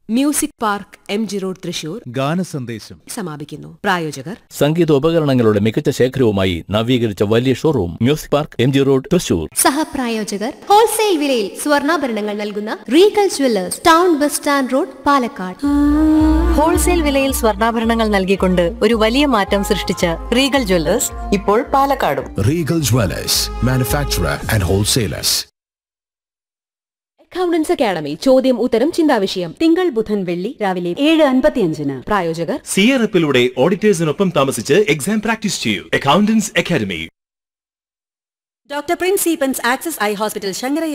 Music park M G road Thrissur ഗാനസന്ദേശം സമാപിക്കുന്നു പ്രായോജകർ സംഗീതോപകരണങ്ങളുടെ മികച്ച ശേഖരവുമായി നവീകരിച്ച വലിയ showroom music park M G road Thrissur സഹപ്രായോജകർ ഹോൾസെയിൽ വിലയിൽ സ്വർണ്ണാഭരണങ്ങൾ നൽകുന്ന Regal jewellers town bus stand road Palakkad wholesale വിലയിൽ സ്വർണ്ണാഭരണങ്ങൾ നൽകിക്കൊണ്ട് ഒരു വലിയ മാറ്റം സൃഷ്ടിച്ച റീഗൽ ജ്വല്ലേഴ്സ് ഇപ്പോൾ പാലക്കാടും Regal Dwellers, manufacturer and wholesalers. Accountants academy ചോദ്യം ഉത്തരം ചിന്താവിഷയം തിങ്കൾ ബുധൻ വെള്ളി രാവിലെ ഏഴ് അൻപത്തിയഞ്ചിന് പ്രായോജകർ സിയറപ്പിലൂടെ ഓഡിറ്റേഴ്സിനൊപ്പം താമസിച്ച് എക്സാം പ്രാക്ടീസ് ചെയ്യൂ അക്കൗണ്ടൻസ് അക്കാദമി ഡോക്ടർ പ്രിൻസ് സീപ്പൻസ് ആക്സസ് ഐ ഹോസ്പിറ്റൽ ശങ്കര